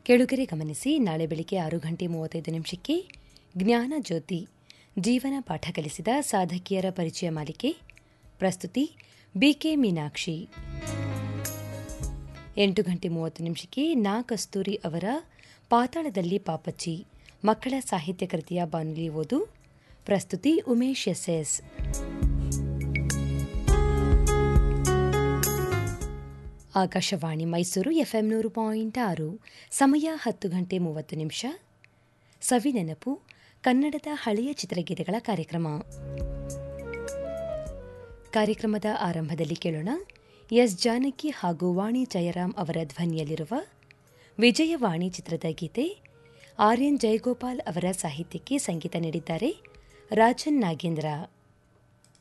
ಕೆಳುಗೆರೆ ಗಮನಿಸಿ ನಾಳೆ ಬೆಳಿಗ್ಗೆ ಆರು ಗಂಟೆ ಮೂವತ್ತೈದು ನಿಮಿಷಕ್ಕೆ ಜ್ಞಾನ ಜ್ಯೋತಿ ಜೀವನ ಪಾಠ ಕಲಿಸಿದ ಸಾಧಕಿಯರ ಪರಿಚಯ ಮಾಲಿಕೆ ಪ್ರಸ್ತುತಿ ಬಿಕೆ ಮೀನಾಕ್ಷಿ ಎಂಟು ಗಂಟೆ ಮೂವತ್ತು ನಿಮಿಷಕ್ಕೆ ನಾ ಕಸ್ತೂರಿ ಅವರ ಪಾತಾಳದಲ್ಲಿ ಪಾಪಚ್ಚಿ ಮಕ್ಕಳ ಸಾಹಿತ್ಯ ಕೃತಿಯ ಬಾನುಲಿ ಓದು ಪ್ರಸ್ತುತಿ ಉಮೇಶ್ ಎಸ್ಎಸ್ ಆಕಾಶವಾಣಿ ಮೈಸೂರು ಎಫ್ಎಂ ನೂರು ಪಾಯಿಂಟ್ ಆರು ಸಮಯ ಹತ್ತು ಗಂಟೆ ಮೂವತ್ತು ನಿಮಿಷ ಸವಿ ನೆನಪು ಕನ್ನಡದ ಹಳೆಯ ಚಿತ್ರಗೀತೆಗಳ ಕಾರ್ಯಕ್ರಮ ಕಾರ್ಯಕ್ರಮದ ಆರಂಭದಲ್ಲಿ ಕೇಳೋಣ ಎಸ್ ಜಾನಕಿ ಹಾಗೂ ವಾಣಿ ಜಯರಾಮ್ ಅವರ ಧ್ವನಿಯಲ್ಲಿರುವ ವಿಜಯವಾಣಿ ಚಿತ್ರದ ಗೀತೆ ಆರ್ ಎನ್ ಜಯಗೋಪಾಲ್ ಅವರ ಸಾಹಿತ್ಯಕ್ಕೆ ಸಂಗೀತ ನೀಡಿದ್ದಾರೆ ರಾಜನ್ ನಾಗೇಂದ್ರ